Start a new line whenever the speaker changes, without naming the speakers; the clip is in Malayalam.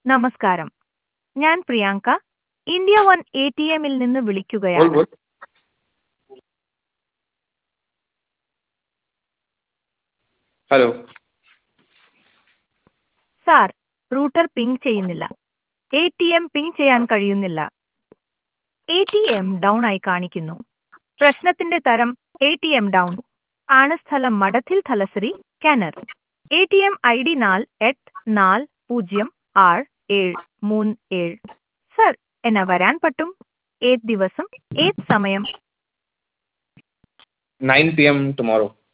നമസ്കാരം ഞാൻ Priyanka India one A T എമ്മിൽ നിന്ന്
बोल
വിളിക്കുകയാണ്
बोल ഹലോ
സാർ റൂട്ടർ പിങ് ചെയ്യുന്നില്ല എ ടി എം പിങ് ചെയ്യാൻ കഴിയുന്നില്ല എ ടി എം ഡൗൺ ആയി കാണിക്കുന്നു പ്രശ്നത്തിന്റെ തരം എ ടി എം ഡൗൺ ആണ് സ്ഥലം മഠത്തിൽ തലശ്ശേരി കാനർ A T M I D നാല് എട്ട് നാല് പൂജ്യം ആറ് ഏഴ് മൂന്ന് ഏഴ് സർ എന്നെ വരാൻ പറ്റും ഏത് ദിവസം ഏത് സമയം
നയൻ പി എം ടുമോറോ